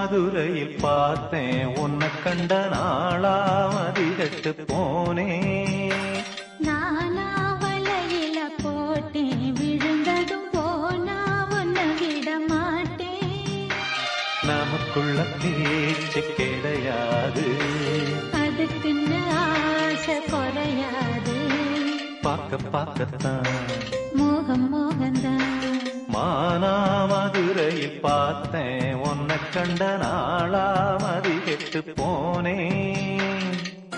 மதுரையில் பார்த்தேன் உன்னை கண்ட நாளாமதிகட்டு போனேன் நானா வலையில போட்டேன் விழுந்ததும் போனா ஒன்னு விட மாட்டேன் நமக்குள்ள பேச்சு கிடையாது அதுக்குன்னு ஆசை குறையாது பார்க்க பார்க்கத்தான் மோகம் மோகந்தான் மானா மதுரையில் பார்த்தேன் உன்னை கண்ட நாளாமதிகட்டு போனேன்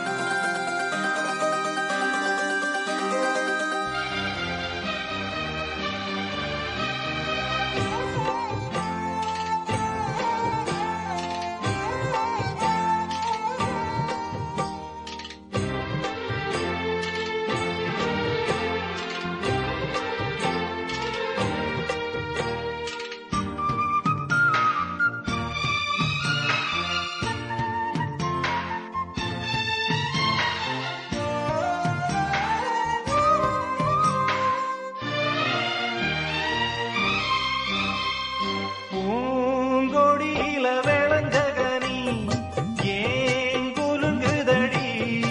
பூங்கொடியில விளைஞ்சகனி ஏன் குலுங்குதடி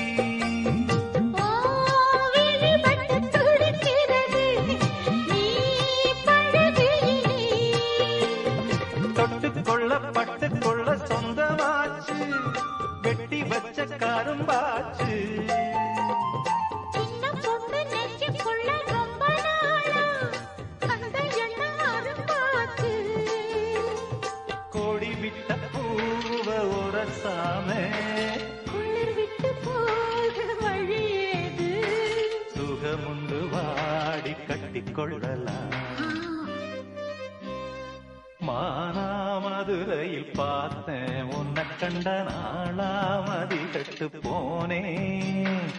ஓ விழிபட்டு துடிக்கிறது நீ படுகையிலே தொட்டுக்கொள்ள பட்டுக்கொள்ள சொந்தமாச்சு வெட்டி வச்ச கரும்பாச்சு சின்ன பொண்ணு நெஞ்சுக்குள்ள ரொம்ப நாளா அந்த எண்ணம் அரும்பாச்சு கோடி விட்ட பூவ உரசாம குளிர் விட்டு போக வழி ஏது சுகமுண்டு வாடி கட்டிக்கொள்ளலாம் மானாமதுரையில் பார்த்தேன் உன்னை கண்ட நாளாமதி கட்டு போனேன்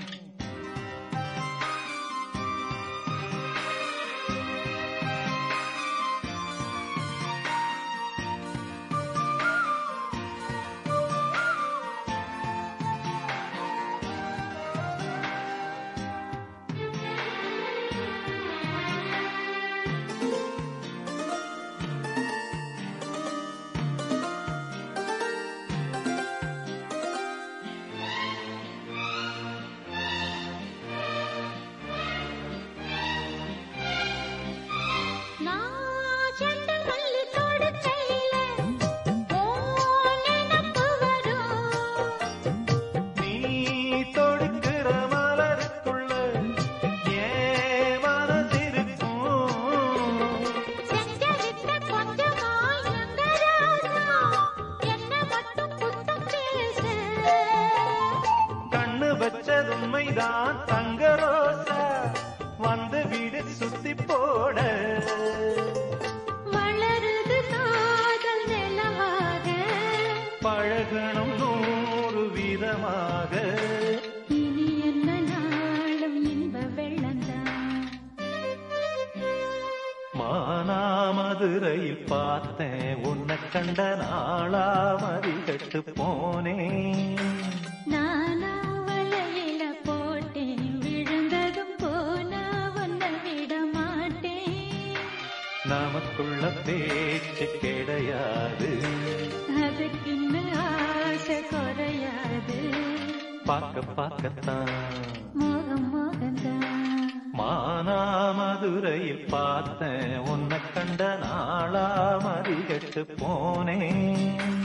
நான் செண்ட மல்லி தொடுக்கையில ஓ நினப்பு வரும் நீ தொடுக்கிற மலருக்குள்ள ஏன் மனதிருக்கும் செஞ்சரித்த கொஞ்சமா எங்க ராசா என்ன மட்டும் குத்தம் பேச கண்ணு வச்சது உண்மைதான் தங்க ரோசா வந்து வீடு சுத்தி போட வளருது காதல் நிலவாக பழகணும் நூறு விதமாக இனி என்ன நாளும் இன்ப வெள்ளந்தான் மானாமதுரையில் பார்த்தேன் உன்னை கண்ட நாளாமதி கட்டு போனேன் நானா வலையில போட்டேன் விழுந்ததும் போனா ஒன்ன விட மாட்டேன் நமக்குள்ள பேச்சு கிடையாது அதுக்குன்னு ஆசை குறையாது பார்க்க பார்க்கத்தான் மோகம் மோகந்தான் மானாமதுரையில் பார்த்தேன் உன்னை கண்ட நாளாமதி கட்டு போனேன்